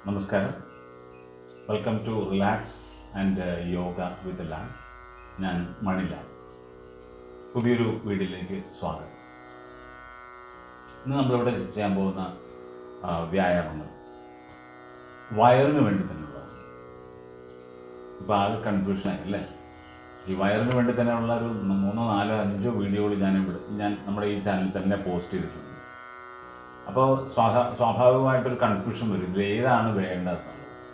നമസ്കാരം welcome to relax and yoga with ലാൻ ഞാൻ മണിലാൽ പുതിയൊരു വീഡിയോയിലേക്ക് സ്വാഗതം ഇന്ന് നമ്മളിവിടെ ചെയ്യാൻ പോകുന്ന ആ, വ്യായാമങ്ങൾ വയറിന് വേണ്ടി തന്നെയുള്ളതാണ് ഇപ്പോൾ ആകെ കൺഫ്യൂഷനായി അല്ലേ ഈ വയറിന് വേണ്ടി തന്നെയുള്ള ഒരു മൂന്നോ നാലോ അഞ്ചോ വീഡിയോകൾ ഞാൻ ഇവിടെ ഞാൻ നമ്മുടെ ഈ ചാനലിൽ തന്നെ പോസ്റ്റ് ചെയ്തിട്ടുണ്ട് അപ്പോൾ സ്വാഭാ സ്വാഭാവികമായിട്ടൊരു കൺഫ്യൂഷൻ വരും ഇതിൽ ഏതാണ് വേണ്ടതെന്നുള്ളത്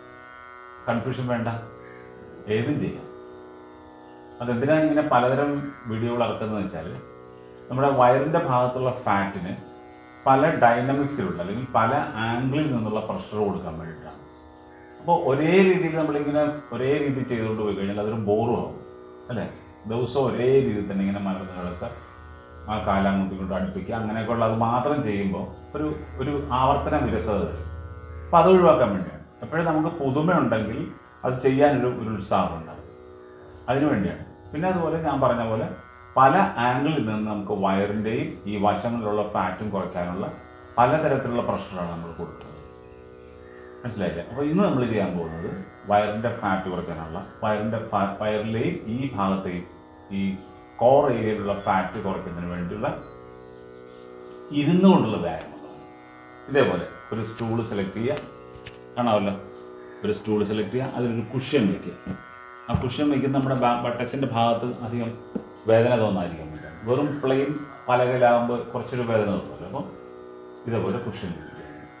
കൺഫ്യൂഷൻ വേണ്ട ഏതും ചെയ്യാം അതെന്തിനാണ് ഇങ്ങനെ പലതരം വീഡിയോകൾ ഇറക്കുന്നതെന്ന് വെച്ചാൽ നമ്മുടെ വയറിൻ്റെ ഭാഗത്തുള്ള ഫാറ്റിന് പല ഡൈനമിക്സിലുള്ള അല്ലെങ്കിൽ പല ആംഗിളിൽ നിന്നുള്ള പ്രഷർ കൊടുക്കാൻ വേണ്ടിയിട്ടാണ് അപ്പോൾ ഒരേ രീതിയിൽ നമ്മളിങ്ങനെ ഒരേ രീതിയിൽ ചെയ്തുകൊണ്ട് പോയി കഴിഞ്ഞാൽ അതൊരു ബോറും ആവും അല്ലേ ദിവസവും ഒരേ രീതിയിൽ തന്നെ ഇങ്ങനെ മലർന്ന് കിടക്കുക ആ കാലം അങ്ങോട്ടും ഇങ്ങോട്ടും അടുപ്പിക്കുക അങ്ങനെയൊക്കെ ഉള്ള അത് മാത്രം ചെയ്യുമ്പോൾ ഒരു ഒരു ആവർത്തന വിരസത വരും അപ്പോൾ അത് ഒഴിവാക്കാൻ വേണ്ടിയാണ് എപ്പോഴും നമുക്ക് പുതുമയുണ്ടെങ്കിൽ അത് ചെയ്യാനൊരു ഒരു ഉത്സാഹം ഉണ്ടാകും അതിനു വേണ്ടിയാണ് പിന്നെ അതുപോലെ ഞാൻ പറഞ്ഞ പോലെ പല ആംഗിളിൽ നിന്ന് നമുക്ക് വയറിൻ്റെയും ഈ വശങ്ങളിലുള്ള ഫാറ്റും കുറയ്ക്കാനുള്ള പലതരത്തിലുള്ള പ്രഷറാണ് നമ്മൾ കൊടുക്കുന്നത് മനസ്സിലായില്ലേ അപ്പോൾ ഇന്ന് നമ്മൾ ചെയ്യാൻ പോകുന്നത് വയറിൻ്റെ ഫാറ്റ് കുറയ്ക്കാനുള്ള വയറിൻ്റെ ഫാ- വയറിലെയും ഈ ഭാഗത്തെയും ഈ കോർ ഏരിയയിലുള്ള ഫാറ്റ് കുറയ്ക്കുന്നതിന് വേണ്ടിയുള്ള ഇരുന്നുകൊണ്ടുള്ള വ്യായാമങ്ങളാണ് ഇതേപോലെ ഒരു സ്റ്റൂൾ സെലക്ട് ചെയ്യുക കാണാമല്ലോ ഒരു സ്റ്റൂൾ സെലക്ട് ചെയ്യുക അതിലൊരു കുഷ്യൻ വയ്ക്കുക ആ കുഷ്യൻ വയ്ക്കുന്ന നമ്മുടെ ബട്ടക്സിൻ്റെ ഭാഗത്ത് അധികം വേദന തോന്നാതിരിക്കാൻ വേണ്ടിയാണ് വെറും പ്ലെയിൻ പലകയിലാകുമ്പോൾ കുറച്ചൊരു വേദന തോന്നുമല്ലോ അപ്പം ഇതേപോലെ കുഷ്യൻ വയ്ക്കുക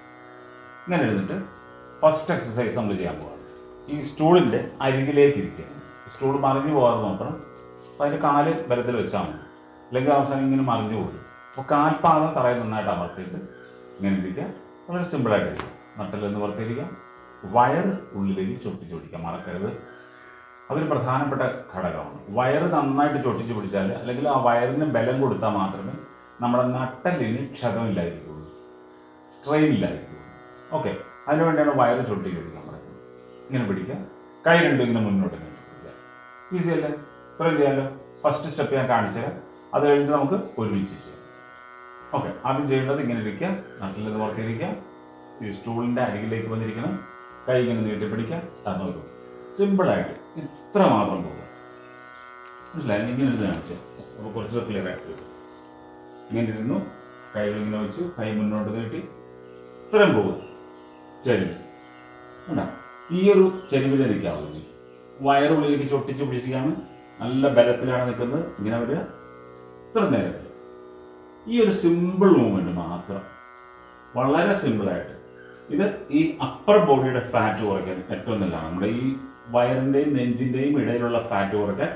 ഇങ്ങനെ ഇരുന്നിട്ട് ഫസ്റ്റ് എക്സസൈസ് നമ്മൾ ചെയ്യാൻ പോകാം ഈ സ്റ്റൂളിൻ്റെ അരികിലേക്ക് ഇരിക്കുക സ്റ്റൂൾ മറിഞ്ഞു പോകാതെ നോക്കണം അപ്പോൾ അതിൻ്റെ കാല് ബലത്തിൽ വെച്ചാൽ മതി അല്ലെങ്കിൽ അവസാനം ഇങ്ങനെ മറിഞ്ഞു പോകും അപ്പോൾ കാൽപാദം തറയിൽ നന്നായിട്ട് അമർത്തിയിട്ട് ഇങ്ങനെ ഇരിക്കുക വളരെ സിമ്പിളായിട്ട് ഇരിക്കുക നട്ടിലെന്ന് പുറത്തിരിക്കാം വയർ ഉള്ളിലേക്ക് ചൊട്ടിച്ച് പിടിക്കാം മറക്കരുത് അതൊരു പ്രധാനപ്പെട്ട ഘടകമാണ് വയറ് നന്നായിട്ട് ചൊട്ടിച്ച് പിടിച്ചാൽ അല്ലെങ്കിൽ ആ വയറിന് ബലം കൊടുത്താൽ മാത്രമേ നമ്മുടെ നട്ടലിന് ക്ഷതമില്ലായിരിക്കുള്ളൂ സ്ട്രെയിൻ ഇല്ലായിരിക്കുള്ളൂ ഓക്കെ അതിനുവേണ്ടിയാണ് വയറ് ചൊട്ടി പിടിക്കാൻ പറയുന്നത് ഇങ്ങനെ പിടിക്കുക കൈ രണ്ടും ഇങ്ങനെ മുന്നോട്ട് ഇങ്ങനെ പിടിക്കുക ഈസി അല്ലേ ഇത്രയും ചെയ്യാമല്ലോ ഫസ്റ്റ് സ്റ്റെപ്പ് ഞാൻ കാണിച്ചു തരാം അത് കഴിഞ്ഞിട്ട് നമുക്ക് ഒരുമിച്ച് ചെയ്യാം ഓക്കെ ആദ്യം ചെയ്യേണ്ടത് ഇങ്ങനെ ഇരിക്കുക നട്ടിൽ പുറത്തിരിക്കുക ഈ സ്റ്റൂളിൻ്റെ അരികിലേക്ക് വന്നിരിക്കണം കൈ ഇങ്ങനെ നീട്ടി പിടിക്കുക അത് നോക്കും സിമ്പിളായിട്ട് ഇത്ര മാത്രം പോകുക മനസ്സിലായി ഇങ്ങനെ ഇരുന്ന് കാണിച്ചു അപ്പോൾ കുറച്ചുകൂടെ ക്ലിയർ ആയിട്ട് വരും. ഇങ്ങനെ ഇരുന്നു കൈകൾ ഇങ്ങനെ വെച്ചു കൈ മുന്നോട്ട് നീട്ടി ഇത്രയും പോകുക ചെരിവ് കണ്ടോ ഈ ഒരു ചെരിവിൽ നിൽക്കാവുള്ളൂ വയറുള്ളിലേക്ക് ചൊട്ടിച്ച് പിടിച്ചിരിക്കുകയാണ് നല്ല ബലത്തിലാണ് നിൽക്കുന്നത് ഇങ്ങനെ വരിക ഇത്ര നേരം വരിക. ഈ ഒരു സിമ്പിൾ മൂവ്മെന്റ് മാത്രം വളരെ സിമ്പിളായിട്ട് ഇത് ഈ അപ്പർ ബോഡിയുടെ ഫാറ്റ് കുറയ്ക്കാൻ ഏറ്റവും നല്ലതാണ് നമ്മുടെ ഈ വയറിൻ്റെയും നെഞ്ചിൻ്റെയും ഇടയിലുള്ള ഫാറ്റ് കുറയ്ക്കാൻ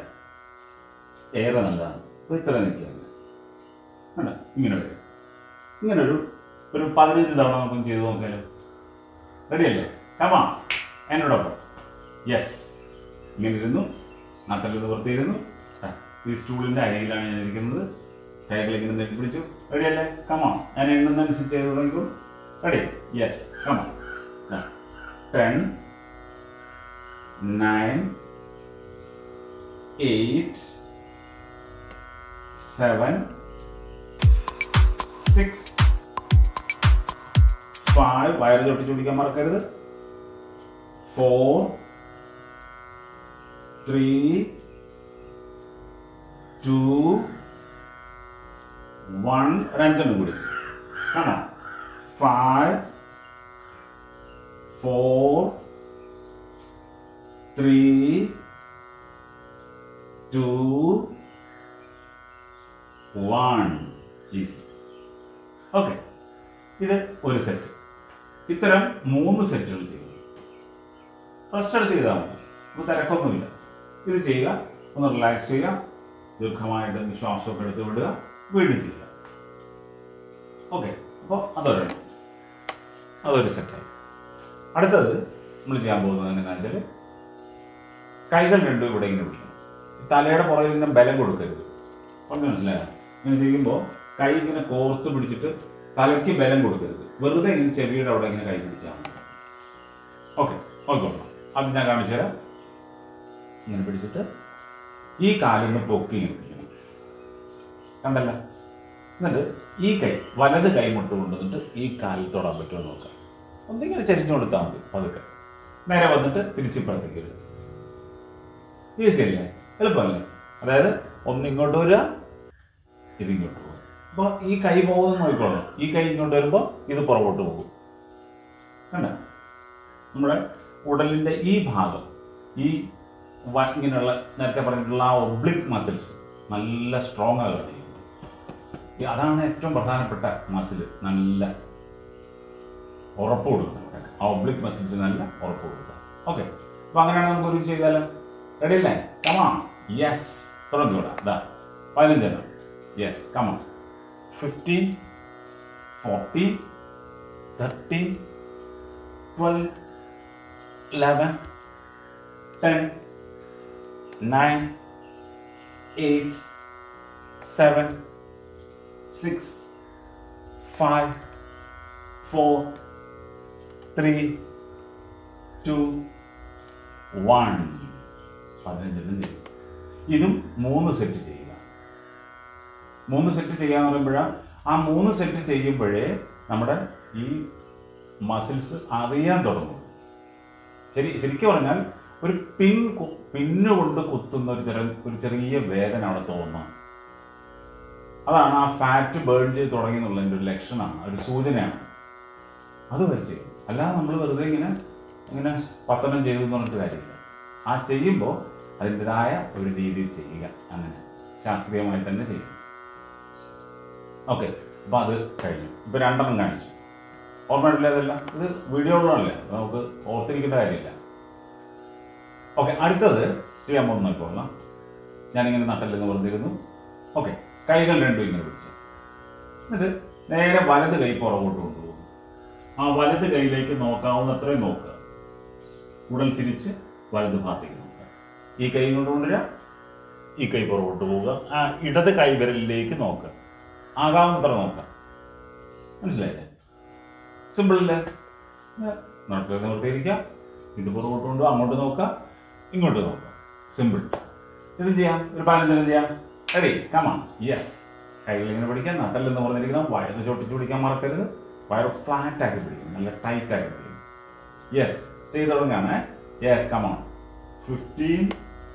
ഏറെ നല്ലതാണ് അപ്പോൾ ഇത്ര നിൽക്കുകയാണ് കണ്ടോ ഇങ്ങനെ വരിക ഇങ്ങനെ ഒരു ഒരു പതിനഞ്ച് തവണ നമുക്ക് ചെയ്ത് നോക്കിയാലോ റെഡിയല്ലേ കമാ എന്നോടൊപ്പം യെസ് ഇങ്ങനെ ഇരുന്നു നട്ടല് നിവർത്തിയിരുന്നു ദാ, ഈ സ്റ്റൂളിൻ്റെ അരിയിലാണ് ഞാൻ ഇരിക്കുന്നത് കൈകൾ ഇങ്ങനെ നെറ്റി പിടിച്ചു റെഡിയല്ലേ കമാ ഞാൻ എണ്ണുന്നതനുസരിച്ച് ചെയ്ത് തുടങ്ങിക്കോ ready yes come on ten nine eight seven six five വയറ് ചൊട്ടി ചൊടിക്കാൻ മറക്കരുത് ഫോർ ത്രീ ടു വൺ ഒരഞ്ചെണ്ണം കൂടി കാണാം five four three two one easy okay ഇത് ഒരു സെറ്റ് ഇത്തരം മൂന്ന് സെറ്റുകൾ ചെയ്യുക ഫസ്റ്റ് എടുത്ത് ചെയ്താൽ മതി അപ്പോൾ തിരക്കൊന്നുമില്ല ഇത് ചെയ്യുക ഒന്ന് റിലാക്സ് ചെയ്യുക ദീർഘമായിട്ട് ശ്വാസമൊക്കെ എടുത്ത് വിടുക വീണ്ടും ചെയ്യുക ഓക്കെ അപ്പോൾ അതൊരെണ്ണം അതൊരു സെറ്റായി അടുത്തത് നമ്മൾ ചെയ്യാൻ പോകുന്നത് എങ്ങനെയാണെന്ന് വെച്ചാൽ കൈകൾ രണ്ടും ഇവിടെ ഇങ്ങനെ പിടിക്കണം തലയുടെ പുറകിൽ ഇങ്ങനെ ബലം കൊടുക്കരുത് പറഞ്ഞു മനസ്സിലായോ ഇങ്ങനെ ചെയ്യുമ്പോൾ കൈ ഇങ്ങനെ കോർത്ത് പിടിച്ചിട്ട് തലയ്ക്ക് ബലം കൊടുക്കരുത് വെറുതെ ഇങ്ങനെ ചെവിയുടെ അവിടെ ഇങ്ങനെ കൈ പിടിച്ചാൽ മതി ഓക്കെ ഓക്കെ അത് ഞാൻ കാണിച്ചു തരാം ഇങ്ങനെ പിടിച്ചിട്ട് ഈ കാലിന്ന് പൊക്കി ഇങ്ങനെ പിടിക്കണം കണ്ടല്ലോ എന്നിട്ട് ഈ കൈ വലത് കൈ മുട്ട് കൊണ്ടുവന്നിട്ട് ഈ കാലിൽ തൊടാൻ പറ്റുമോ നോക്കാം ഒന്നിങ്ങനെ ചരിഞ്ഞു കൊടുത്താൽ മതി പതുക്കെ നേരെ വന്നിട്ട് തിരിച്ചിപ്പുറത്തേക്ക് വരിക ഈസി അല്ലേ എളുപ്പമല്ലേ അതായത് ഒന്നിങ്ങോട്ട് വരിക ഇതിങ്ങോട്ട് പോകും അപ്പോൾ ഈ കൈ പോകുന്നത് നോക്കിക്കോളണം ഈ കൈ ഇങ്ങോട്ട് വരുമ്പോൾ ഇത് പുറകോട്ട് പോകും കണ്ട നമ്മുടെ ഉടലിൻ്റെ ഈ ഭാഗം ഈ വ- ഇങ്ങനെയുള്ള നേരത്തെ പറഞ്ഞിട്ടുള്ള ആ ഒബ്ലിക് മസിൽസ് നല്ല സ്ട്രോങ് ആകുക ഈ അതാണ് ഏറ്റവും പ്രധാനപ്പെട്ട മസിൽ നല്ല ഉറപ്പ് കൊടുക്കുക ആ ഒബ്ലിക് മസിൽസ് നല്ല ഉറപ്പ് കൊടുക്കുക ഓക്കെ അപ്പോൾ അങ്ങനെയാണെങ്കിൽ നമുക്കൊരു ചെയ്താലോ റെഡി അല്ലേ കമാ യെസ് തുടങ്ങിക്കൂടാ ഇതാ പതിനഞ്ചെണ്ണം yes come on fifteen fourteen thirteen twelve eleven ten nine eight seven six five four three two one പതിനഞ്ചെണ്ണം ചെയ്യും ഇതും മൂന്ന് സെറ്റ് ചെയ്യുക മൂന്ന് സെറ്റ് ചെയ്യാന്ന് പറയുമ്പോഴാണ് ആ മൂന്ന് സെറ്റ് ചെയ്യുമ്പോഴേ നമ്മുടെ ഈ മസിൽസ് അറിയാൻ തുടങ്ങും ശരി ശരിക്കും പറഞ്ഞാൽ ഒരു പിൻ കു- പിന്ന് കൊണ്ട് കുത്തുന്ന ഒരു ചെറിയ ഒരു ചെറിയ വേദന അവിടെ തോന്നുന്നു അതാണ് ആ ഫാറ്റ് ബേൺ ചെയ്ത് തുടങ്ങി എന്നുള്ളതിൻ്റെ ഒരു ലക്ഷണമാണ് ഒരു സൂചനയാണ് അത് വരെ ചെയ്യും അല്ലാതെ നമ്മൾ വെറുതെ ഇങ്ങനെ ഇങ്ങനെ പത്തനം ചെയ്തു എന്ന് പറഞ്ഞിട്ട് കാര്യമില്ല ആ ചെയ്യുമ്പോൾ അതിൻ്റെതായ ഒരു രീതിയിൽ ചെയ്യുക അങ്ങനെ ശാസ്ത്രീയമായി തന്നെ ചെയ്യും ഓക്കെ അപ്പോൾ അത് കഴിഞ്ഞു ഇപ്പോൾ രണ്ടെണ്ണം കാണിച്ചു ഓർമ്മയിട്ടില്ല അതെല്ലാം ഇത് വീഡിയോ ഉള്ളതല്ലേ അത് നമുക്ക് ഓർത്തിരിക്കേണ്ട കാര്യമില്ല ഓക്കെ അടുത്തത് ചെയ്യാൻ പോകുന്ന നോക്കിക്കൊള്ളാം ഞാനിങ്ങനെ നട്ടല്ലെന്ന് പറഞ്ഞിരുന്നു ഓക്കെ കൈകൾ രണ്ടും ഇങ്ങനെ പിടിച്ചു എന്നിട്ട് നേരെ വലത് കൈ പുറകോട്ട് കൊണ്ടുപോകും ആ വലത് കൈയിലേക്ക് നോക്കാവുന്നത്രയും നോക്കുക ഉടൽ തിരിച്ച് വലത് ഭാഗത്തേക്ക് നോക്കുക ഈ കൈ കൊണ്ട് കൊണ്ടുവരിക ഈ കൈ പുറകോട്ട് പോവുക ആ ഇടത് കൈ വിരലിലേക്ക് നോക്കുക ആകാവുന്നത്ര നോക്കുക മനസ്സിലായില്ലേ സിമ്പിൾ അല്ലേ നടക്കുക നിവർത്തിയിരിക്കുക ഇത് പുറകോട്ട് കൊണ്ടുപോകുക അങ്ങോട്ട് നോക്കുക ഇങ്ങോട്ട് നോക്കുക സിമ്പിൾ ഇതും ചെയ്യാം ഒരു പതിനഞ്ചെണ്ണം ചെയ്യാം റെഡി കമാ യെസ് കയ്യിൽ ഇങ്ങനെ പിടിക്കാം നട്ടല്ലെന്ന് പറഞ്ഞിരിക്കണം വയറ് ചോട്ടിച്ച് പിടിക്കാൻ മറക്കരുത് വയറ് ഫ്ലാറ്റ് ആക്കി പിടിക്കും നല്ല ടൈറ്റ് ആക്കി പിടിക്കും യെസ് ചെയ്ത് തുടങ്ങാണ് yes come on fifteen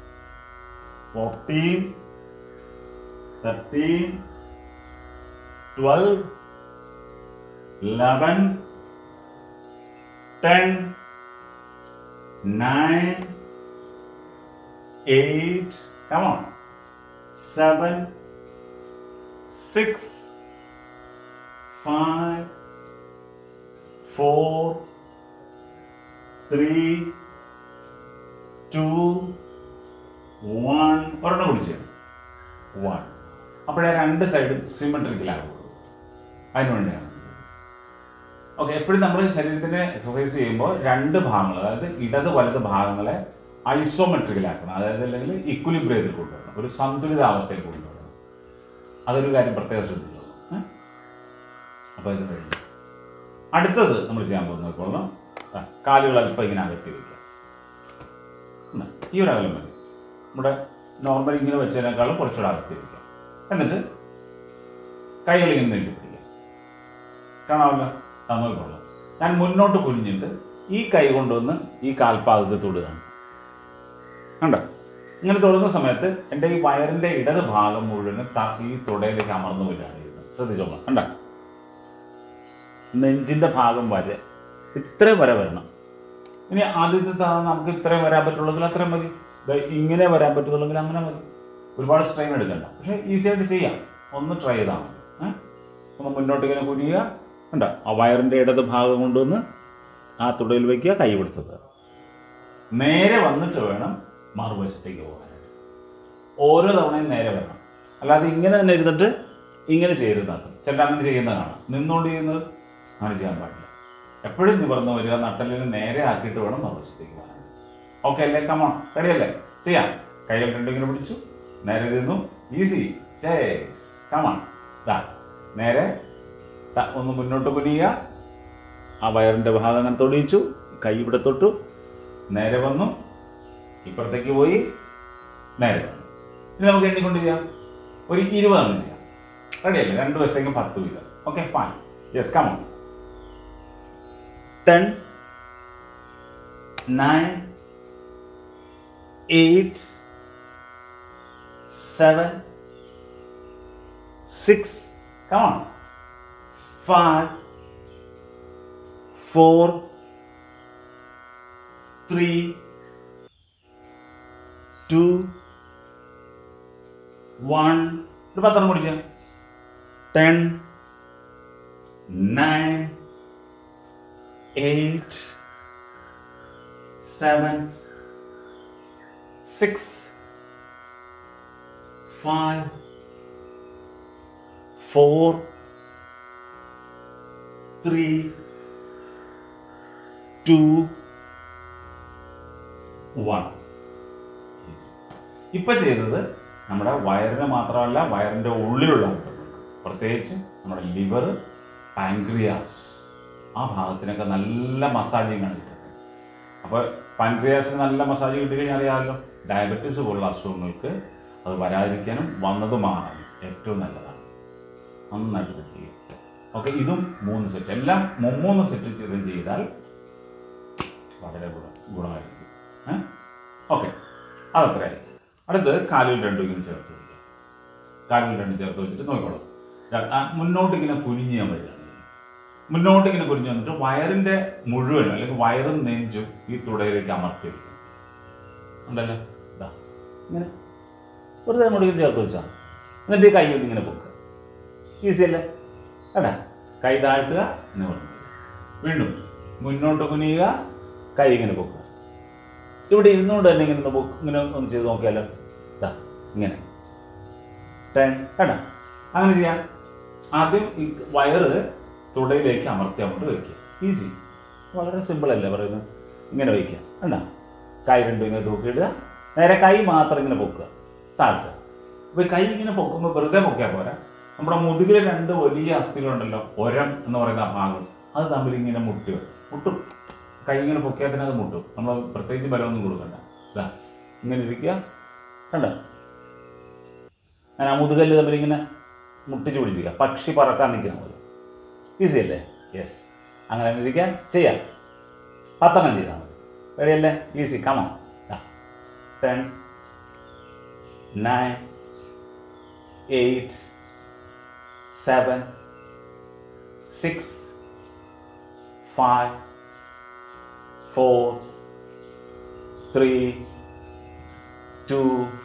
fourteen thirteen twelve eleven ten nine eight, come on, seven, six, five, four, three, two, one. ഒരെണ്ണം കുടിച്ച് വൺ അപ്പോഴേ രണ്ട് സൈഡും സിമെട്രിക്കലാകുള്ളൂ അതിനു വേണ്ടിയാണ് ഓക്കെ എപ്പോഴും നമ്മൾ ശരീരത്തിന് എക്സസൈസ് ചെയ്യുമ്പോൾ രണ്ട് ഭാഗങ്ങൾ അതായത് ഇടത് വലത് ഭാഗങ്ങളെ ഐസോമെട്രിക്കലാക്കണം അതായത് അല്ലെങ്കിൽ ഇക്വലിബ്രിയത്തിൽ കൊണ്ടുവരണം ഒരു സന്തുലിതാവസ്ഥയിൽ കൊണ്ടുവരണം അതൊരു കാര്യം പ്രത്യേകം ശ്രദ്ധിച്ചോളൂ ഏ? അപ്പോൾ ഇത് കഴിഞ്ഞു അടുത്തത് നമ്മൾ ചെയ്യാൻ പോകുന്നത് കൊള്ളാം ആ, കാലുകൾ അല്പം ഇങ്ങനെ അകത്തി വയ്ക്കുക ഉം, ഈ ഒരു അകലം മതി നമ്മുടെ നോർമൽ ഇങ്ങനെ വെച്ചതിനേക്കാളും കുറച്ചുകൂടെ അകത്തി വയ്ക്കുക എന്നിട്ട് കൈകൾ ഇങ്ങനെ നീട്ടി പിടിക്കുക കാണാമല്ലോ തന്നോളാം ഞാൻ മുന്നോട്ട് കുനിഞ്ഞിട്ട് ഈ കൈ കൊണ്ടുവന്ന് ഈ കാൽപാദത്തിൽ തൊടുകയാണ് കണ്ടോ ഇങ്ങനെ തൊടുന്ന സമയത്ത് എൻ്റെ ഈ വയറിൻ്റെ ഇടത് ഭാഗം മുഴുവൻ ത- ഈ തുടയിലേക്ക് അമർന്നു വരികയാണ് ചെയ്യുന്നത് ശ്രദ്ധിച്ചോളാം കണ്ട നെഞ്ചിൻ്റെ ഭാഗം വരെ ഇത്രയും വരെ വരണം ഇനി ആദ്യത്തെ തവണ നമുക്ക് ഇത്രയും വരാൻ പറ്റുള്ളെങ്കിൽ അത്രയും മതി ദേ ഇങ്ങനെ വരാൻ പറ്റുന്നുള്ളെങ്കിൽ അങ്ങനെ മതി ഒരുപാട് സ്ട്രെയിൻ എടുക്കണ്ട പക്ഷേ ഈസി ആയിട്ട് ചെയ്യാം ഒന്ന് ട്രൈ ചെയ്താൽ മതി ഏഹ് ഒന്ന് മുന്നോട്ട് ഇങ്ങനെ കുനിയുക കണ്ടോ ആ വയറിൻ്റെ ഇടത് ഭാഗം കൊണ്ടുവന്ന് ആ തുടയിൽ വയ്ക്കുക കൈ കൊടുത്തത് നേരെ വന്നിട്ട് വേണം മറുവശത്തേക്ക് പോകാനായിട്ട് ഓരോ തവണയും നേരെ വരണം അല്ലാതെ ഇങ്ങനെ തന്നെ ഇരുന്നിട്ട് ഇങ്ങനെ ചെയ്യരുത് ചില അങ്ങനെ ചെയ്യുന്ന കാണാം നിന്നുകൊണ്ട് ചെയ്യുന്നത് അങ്ങനെ ചെയ്യാൻ പാടില്ല എപ്പോഴും നിവർന്ന് വരിക നട്ടലിന് നേരെ ആക്കിയിട്ട് വേണം മറുവശത്തേക്ക് പോകാൻ ഓക്കെ അല്ലേ കമോൺ റെഡി അല്ലേ ചെയ്യാം കൈകൾ രണ്ടിങ്ങനെ പിടിച്ചു നേരെ ഇരുന്നു ഈസി ചേസ് കമോൺ ദാ നേരെ ദാ, ഒന്ന് മുന്നോട്ട് കുനിയുക ആ വയറിൻ്റെ ഭാഗം അങ്ങനെ തൊടിയിച്ചു കൈ ഇവിടെ തൊട്ടു നേരെ വന്നു ഇപ്പുറത്തേക്ക് പോയി നേരെ വന്നു ഇനി നമുക്ക് എണ്ണിക്കൊണ്ട് ചെയ്യാം ഒരു ഇരുപതെണ്ണം ചെയ്യാം റെഡി അല്ലേ രണ്ട് വശത്തേക്കും പത്ത് വീതം okay fine yes come on ten nine eight seven six come on five four three two one ഒരു പത്രം കുടിച്ച ten nine eight seven six five four three two one ഇപ്പൊ ചെയ്തത് നമ്മുടെ വയറിന് മാത്രമല്ല വയറിന്റെ ഉള്ളിലുള്ള അംഗങ്ങൾ പ്രത്യേകിച്ച് നമ്മുടെ ലിവർ പാൻക്രിയാസ് ആ ഭാഗത്തിനൊക്കെ നല്ല മസാജിങ് ആണ് കിട്ടുന്നത് അപ്പോൾ പാൻക്രിയാസിന് നല്ല മസാജ് കിട്ടിക്കഴിഞ്ഞാൽ അറിയാമല്ലോ ഡയബറ്റീസ് പോലുള്ള അസുഖങ്ങൾക്ക് അത് വരാതിരിക്കാനും വന്നത് മാറാനും ഏറ്റവും നല്ലതാണ് നന്നായിട്ട് ഇത് ചെയ്യും ഓക്കെ ഇതും മൂന്ന് സെറ്റ് എല്ലാം മുമ്മൂന്ന് സെറ്റ് ചെയ്ത് ചെയ്താൽ വളരെ ഗുണം ഗുണമായിരിക്കും ഏഹ് ഓക്കെ അതത്രയായി അടുത്ത് കാലിൽ രണ്ടും ഇങ്ങനെ ചേർത്ത് വയ്ക്കുക കാലിൽ രണ്ടും ചേർത്ത് വെച്ചിട്ട് നോക്കിക്കോളൂ ര- ആ, മുന്നോട്ട് ഇങ്ങനെ കുനിഞ്ഞാൽ മതിയാണ് മുന്നോട്ട് ഇങ്ങനെ കുനിഞ്ഞു വന്നിട്ട് വയറിന്റെ മുഴുവനും അല്ലെങ്കിൽ വയറും നെഞ്ചും ഈ തുടയിലേക്ക് അമർത്തി വയ്ക്കും ഉണ്ടല്ലോ ഇതാ ഇങ്ങനെ വെറുതെ അങ്ങോട്ട് ഇങ്ങനെ ചേർത്ത് വെച്ചാൽ എന്നിട്ട് ഈ കൈ കൊണ്ട് ഇങ്ങനെ പൊക്കുക ഈസി അല്ലേ അല്ല കൈ താഴ്ത്തുക നിവർത്തുക വീണ്ടും മുന്നോട്ട് കുനിയുക കൈ ഇങ്ങനെ പൊക്കുക ഇവിടെ ഇരുന്നുകൊണ്ട് തന്നെ ഇങ്ങനെ ഒന്ന് പൊക്ക് ഇങ്ങനെ ഒന്ന് ചെയ്ത് നോക്കിയാലോ ഇതാ ഇങ്ങനെ ടെൻ കേട്ടോ അങ്ങനെ ചെയ്യാം ആദ്യം ഈ വയറ് തുടയിലേക്ക് അമർത്തി അങ്ങോട്ട് വയ്ക്കുക ഈസി വളരെ സിമ്പിൾ അല്ലേ പറയുന്നത് ഇങ്ങനെ വയ്ക്കുക കണ്ടോ കൈ രണ്ടും ഇങ്ങനെ തൂക്കിയിടുക നേരെ കൈ മാത്രം ഇങ്ങനെ പൊക്കുക താഴ്ത്തുക അപ്പോൾ ഈ കൈ ഇങ്ങനെ പൊക്കുമ്പോൾ വെറുതെ പൊക്കിയാൽ പോരാ നമ്മുടെ മുതുകിലെ രണ്ട് വലിയ അസ്ഥികളുണ്ടല്ലോ ഒരം എന്ന് പറയുന്ന ആ ഭാഗം അത് തമ്മിൽ ഇങ്ങനെ മുട്ടി വരും മുട്ടും കൈ ഇങ്ങനെ പൊക്കിയാൽ തന്നെ അത് മുട്ടും നമ്മൾ പ്രത്യേകിച്ച് ബലമൊന്നും കൊടുക്കണ്ട ഇതാ ഇങ്ങനെ ഇരിക്കുക കണ്ട ഞാൻ ആ മുതുകല്ല് തമ്മിൽ ഇങ്ങനെ മുട്ടിച്ച് പിടിച്ചിരിക്കുക പക്ഷി പറക്കാൻ നിൽക്കുന്ന പോലെ ഈസി അല്ലേ യെസ് അങ്ങനെ തന്നെ ഇരിക്കാൻ ചെയ്യാം പത്തെണ്ണം ചെയ്താൽ മതി റെഡിയല്ലേ easy come on ten nine eight seven six five four three two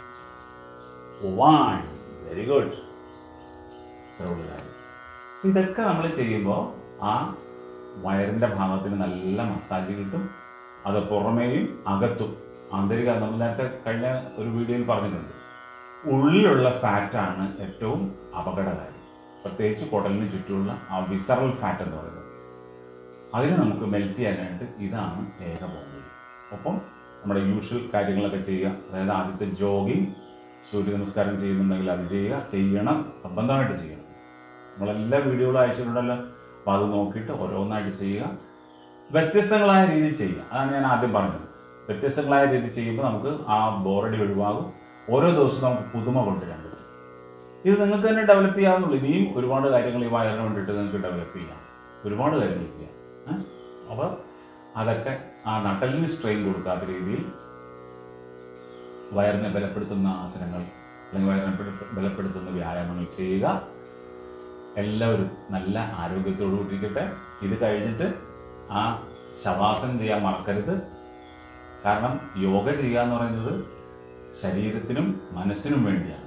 one very good ഇത്രയുള്ള കാര്യം ഇതൊക്കെ നമ്മൾ ചെയ്യുമ്പോൾ ആ വയറിൻ്റെ ഭാഗത്തിന് നല്ല മസാജ് കിട്ടും അത് പുറമേയും അകത്തും ആന്തരിക നമ്മൾ നേരത്തെ കഴിഞ്ഞ ഒരു വീഡിയോയിൽ പറഞ്ഞിട്ടുണ്ട് ഉള്ളിലുള്ള ഫാറ്റാണ് ഏറ്റവും അപകടകാരി പ്രത്യേകിച്ച് കുടലിന് ചുറ്റുമുള്ള ആ വിസറൽ ഫാറ്റ് എന്ന് പറയുന്നത് അതിനെ നമുക്ക് മെൽറ്റ് ചെയ്യാനായിട്ട് ഇതാണ് ഏക പോംവഴി ഒപ്പം നമ്മുടെ യൂഷ്വൽ കാര്യങ്ങളൊക്കെ ചെയ്യുക അതായത് ആദ്യത്തെ ജോഗിങ് സൂര്യ നമസ്കാരം ചെയ്യുന്നുണ്ടെങ്കിൽ അത് ചെയ്യുക ചെയ്യണം നിർബന്ധമായിട്ട് ചെയ്യണം നമ്മളെല്ലാ വീഡിയോകളും അയച്ചിട്ടുണ്ടല്ലോ അപ്പോൾ അത് നോക്കിയിട്ട് ഓരോന്നായിട്ട് ചെയ്യുക വ്യത്യസ്തങ്ങളായ രീതിയിൽ ചെയ്യുക അതാണ് ഞാൻ ആദ്യം പറഞ്ഞത് വ്യത്യസ്തങ്ങളായ രീതിയിൽ ചെയ്യുമ്പോൾ നമുക്ക് ആ ബോറടി ഒഴിവാകും ഓരോ ദിവസവും നമുക്ക് പുതുമ കൊണ്ടുവരാൻ പറ്റും ഇത് നിങ്ങൾക്ക് തന്നെ ഡെവലപ്പ് ചെയ്യാവുന്നുള്ളൂ ഇനിയും ഒരുപാട് കാര്യങ്ങൾ ഈ വയറിന് വേണ്ടിയിട്ട് നിങ്ങൾക്ക് ഡെവലപ്പ് ചെയ്യാം ഒരുപാട് കാര്യങ്ങൾ ചെയ്യാം ഏഹ്? അപ്പോൾ അതൊക്കെ ആ നട്ടലിന് സ്ട്രെയിൻ കൊടുക്കാത്ത രീതിയിൽ വയറിനെ ബലപ്പെടുത്തുന്ന ആസനങ്ങൾ അല്ലെങ്കിൽ വയറിനെ ബല- ബലപ്പെടുത്തുന്ന വ്യായാമങ്ങൾ ചെയ്യുക എല്ലാവരും നല്ല ആരോഗ്യത്തോടു കൂടിയിരിക്കട്ടെ ഇത് കഴിഞ്ഞിട്ട് ആ ശവാസനം ചെയ്യാൻ മറക്കരുത് കാരണം യോഗ ചെയ്യുക എന്ന് പറയുന്നത് ശരീരത്തിനും മനസ്സിനും വേണ്ടിയാണ്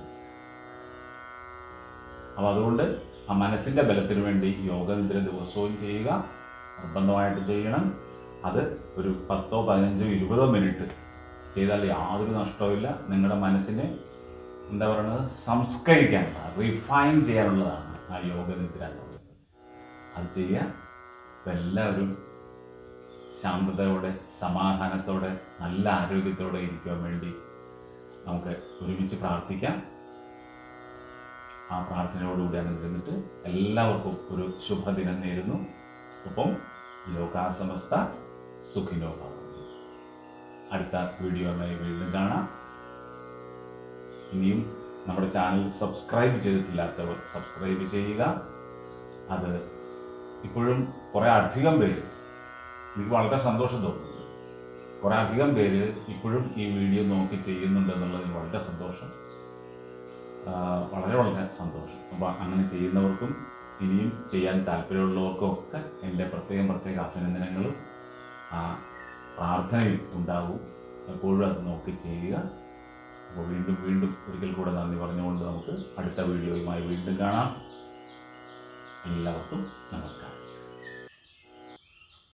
അപ്പോൾ അതുകൊണ്ട് ആ മനസ്സിൻ്റെ ബലത്തിന് വേണ്ടി യോഗ നിദ്ര ദിവസവും ചെയ്യുക നിർബന്ധമായിട്ട് ചെയ്യണം അത് ഒരു പത്തോ പതിനഞ്ചോ ഇരുപതോ മിനിറ്റ് ചെയ്താൽ യാതൊരു നഷ്ടവുമില്ല നിങ്ങളുടെ മനസ്സിനെ എന്താ പറയുന്നത് സംസ്കരിക്കാനുള്ള റിഫൈൻ ചെയ്യാനുള്ളതാണ് ആ യോഗ നിദ്ര എന്ന് പറയുന്നത് അത് ചെയ്യുക അപ്പം എല്ലാവരും ശാന്തതയോടെ സമാധാനത്തോടെ നല്ല ആരോഗ്യത്തോടെ ഇരിക്കാൻ വേണ്ടി നമുക്ക് ഒരുമിച്ച് പ്രാർത്ഥിക്കാം ആ പ്രാർത്ഥനയോടുകൂടി അങ്ങനെ ഇരുന്നിട്ട് എല്ലാവർക്കും ഒരു ശുഭദിനം നേരുന്നു ഒപ്പം ലോകാസമസ്ത സുഖിനോ ഭവന്തു. അടുത്ത വീഡിയോയുമായി വീണ്ടും കാണാം ഇനിയും നമ്മുടെ ചാനൽ സബ്സ്ക്രൈബ് ചെയ്തിട്ടില്ലാത്തവർ സബ്സ്ക്രൈബ് ചെയ്യുക അത് ഇപ്പോഴും കുറേ അധികം പേര് എനിക്ക് വളരെ സന്തോഷം തോന്നുന്നുണ്ട് കുറേ അധികം പേര് ഇപ്പോഴും ഈ വീഡിയോ നോക്കി ചെയ്യുന്നുണ്ട് എന്നുള്ളതിൽ വളരെ സന്തോഷം ആ, വളരെ വളരെ സന്തോഷം അപ്പോൾ അങ്ങനെ ചെയ്യുന്നവർക്കും ഇനിയും ചെയ്യാൻ താല്പര്യമുള്ളവർക്കും ഒക്കെ എൻ്റെ പ്രത്യേകം പ്രത്യേക അഭിനന്ദനങ്ങളും ആ, പ്രാർത്ഥനയും ഉണ്ടാവും എപ്പോഴും അത് നോക്കി ചെയ്യുക അപ്പോൾ വീണ്ടും വീണ്ടും ഒരിക്കൽ കൂടെ നന്ദി പറഞ്ഞുകൊണ്ട് നമുക്ക് അടുത്ത വീഡിയോയുമായി വീണ്ടും കാണാം എല്ലാവർക്കും നമസ്കാരം